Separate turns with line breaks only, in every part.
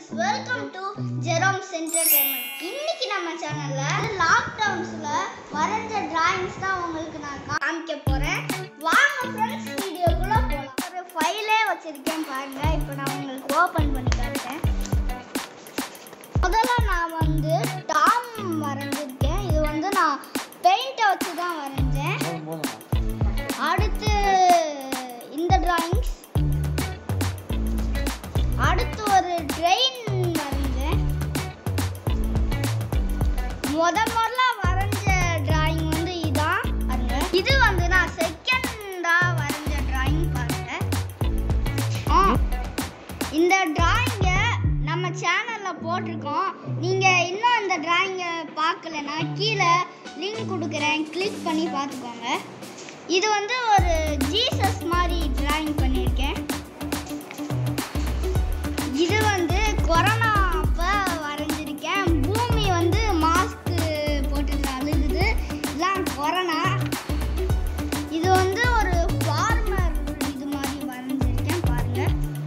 friends welcome to Jerome's entertainment இன்னைக்கு நம்ம சேனல்ல லாக்டவுன்ஸ்ல வரைஞ்ச டிராயிங்ஸ் தான் உங்களுக்கு நான் காமிக்க போறேன் வாங்க ஃப்ரெண்ட்ஸ் வீடியோக்குள்ள போலாம் ஒரு ஃபைலே வச்சிருக்கேன் பாருங்க இப்போ நான் உங்களுக்கு ஓபன் பண்ணி காட்டுறேன் முதல்ல நான் வந்து டாம் வரைஞ்சிருக்கேன் இது வந்து நான் பெயிண்டை வச்சு தான் வரைஞ்சேன் அடுத்து இந்த டிராயிங்ஸ் அடுத்து ஒரு ட்ரெயின் வரைஞ்சேன் முத முதல்ல வரைஞ்ச டிராயிங் வந்து இதான் பாருங்க இது வந்து நான் செகண்டா வரைஞ்ச டிராயிங் பாருங்க ஆ இந்த டிராயிங்கை நம்ம சேனலில் போட்டிருக்கோம் நீங்கள் இன்னும் இந்த டிராயிங்கை பார்க்கலனா கீழே லிங்க் கொடுக்குறேன் கிளிக் பண்ணி பார்த்துக்கோங்க இது வந்து ஒரு ஜீசஸ் மாதிரி டிராயிங் பண்ணியிருக்கேன் இது வந்து கொரோனா அப்போ வரைஞ்சிருக்கேன் பூமி வந்து மாஸ்க் போட்டுட்டு அழுகுது இதெல்லாம் கொரோனா இது வந்து ஒரு ஃபார்மர் இது மாதிரி வரைஞ்சிருக்கேன் பாருங்க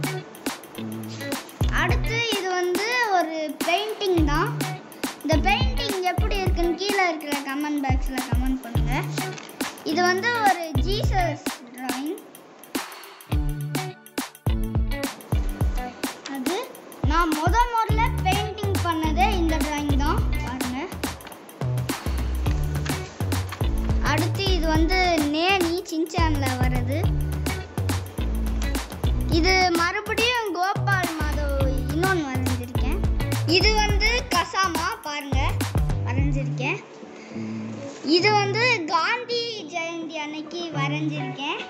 அடுத்து இது வந்து ஒரு பெயிண்டிங் தான் இந்த பெயிண்டிங் எப்படி இருக்குன்னு கீழே இருக்கிற கமெண்ட் பாக்ஸில் கமெண்ட் பண்ணுங்க இது வந்து ஒரு ஜீசஸ் டிராயிங் அது நான் முத முதல்ல பெயிண்டிங் பண்ணதே இந்த டிராயிங் தான் பாருங்க அடுத்து இது வந்து நேனி சின்சான்ல வர்றது இது மறுபடியும் கோபால் மாதவ் இன்னொன்று வரைஞ்சிருக்கேன் இது வந்து கசாமா பாருங்க வரைஞ்சிருக்கேன் இது வந்து காந்தி ஜெயந்தி அன்னைக்கு வரைஞ்சிருக்கேன்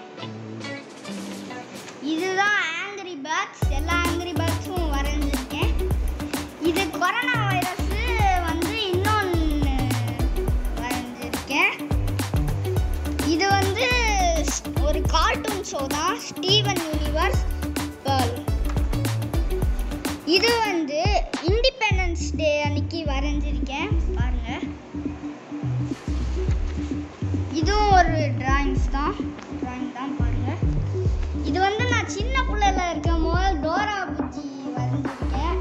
இதுதான் ஆங்கிரி பேர்ட்ஸ் எல்லா ஆங்கிரி பேர்ட்ஸும் வரைஞ்சிருக்கேன் இது கொரோனா வைரஸ் வந்து இன்னொன்று வரைஞ்சிருக்கேன் இது வந்து ஒரு கார்ட்டூன் ஷோ தான் ஸ்டீவன் யூனிவர்ஸ் பேர்ல் இது வந்து இண்டிபெண்டன்ஸ் டே அன்னைக்கு வரைஞ்சிருக்கேன் பாருங்க இதுவும் ஒரு டிராயிங்ஸ் தான் டிராயிங் தான் பாருங்க இது வந்து நான் சின்ன பிள்ளைல இருக்கும் போது டோரா புஜ்ஜி வரைஞ்சிருக்கேன்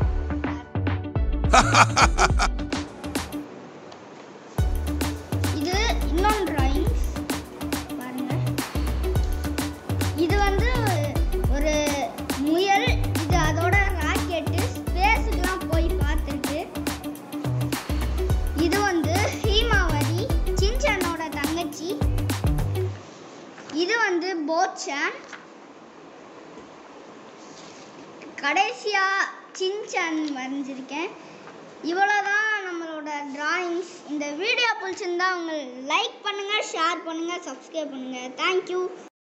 இது இன்னொன்று டிராயிங்ஸ் பாருங்க இது வந்து ஒரு முயல் இது அதோட ராக்கெட்டு ஸ்பேஸுக்குலாம் போய் பார்த்துருக்கு இது வந்து ஹீமாவதி சின்சானோட தங்கச்சி இது வந்து போச்சான் கடைசியா சின்சான் வரைஞ்சிருக்கேன் இவ்வளோதான் நம்மளோட டிராயிங்ஸ் இந்த வீடியோ பிடிச்சிருந்தா உங்களுக்கு லைக் பண்ணுங்கள் ஷேர் பண்ணுங்கள் சப்ஸ்கிரைப் பண்ணுங்கள் தேங்க்யூ